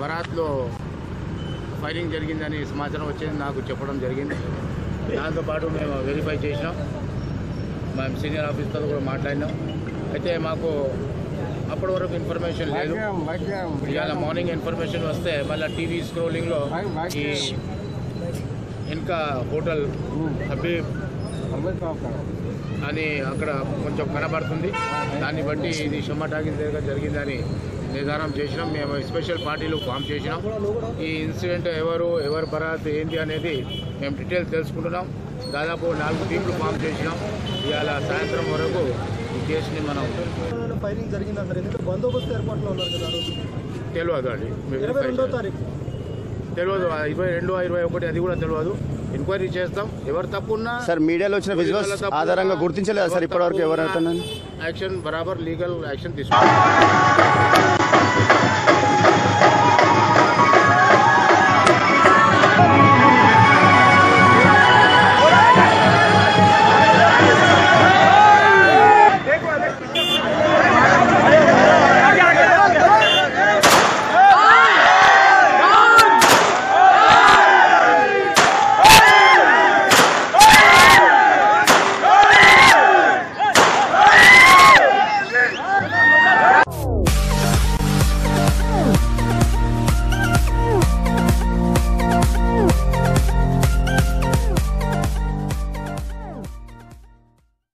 బరాత్లో firing జరిగిందని సమాచారం వచ్చింది నాకు చెప్పడం జరిగింది దాంతోపాటు మేము వెరిఫై చేసినాం మేము సీనియర్ ఆఫీసర్తో కూడా మాట్లాడినాం అయితే మాకు అప్పటి వరకు ఇన్ఫర్మేషన్ లేదు ఇవాళ మార్నింగ్ ఇన్ఫర్మేషన్ వస్తే మళ్ళీ టీవీ స్క్రోలింగ్లో ఈ ఇంకా హోటల్ హబీబ్ అని అక్కడ కొంచెం కనబడుతుంది దాన్ని బట్టి ఇది షమ్మ టాకీస్ దగ్గర జరిగిందని నిర్ధారణ చేసినాం మేము స్పెషల్ పార్టీలు ఫామ్ చేసినాం ఈ ఇన్సిడెంట్ ఎవరు ఎవరు బరాత్ ఏంటి అనేది మేము డీటెయిల్స్ తెలుసుకుంటున్నాం దాదాపు నాలుగు టీంలు ఫామ్ చేసినాం ఇవాళ సాయంత్రం వరకు ఈ కేసుని మనం ఫైరింగ్ జరిగింది అంటారు ఎందుకంటే బందోబస్తు ఏర్పాట్లో ఉన్నారు కదా ఆ రోజు తెలియదు అండి మీకు ఇరవై రెండో తారీఖు తెలియదు ఇరవై రెండు ఇరవై ఒకటి అది కూడా తెలియదు ఎంక్వైరీ చేస్తాం ఎవరు తప్పున్నా సార్ మీడియాలో వచ్చిన విజువల్స్ ఆధారంగా గుర్తించలేదా సార్ ఇప్పటివరకు ఎవరైతే యాక్షన్ బరాబర్ లీగల్ యాక్షన్ తీసుకుంటాం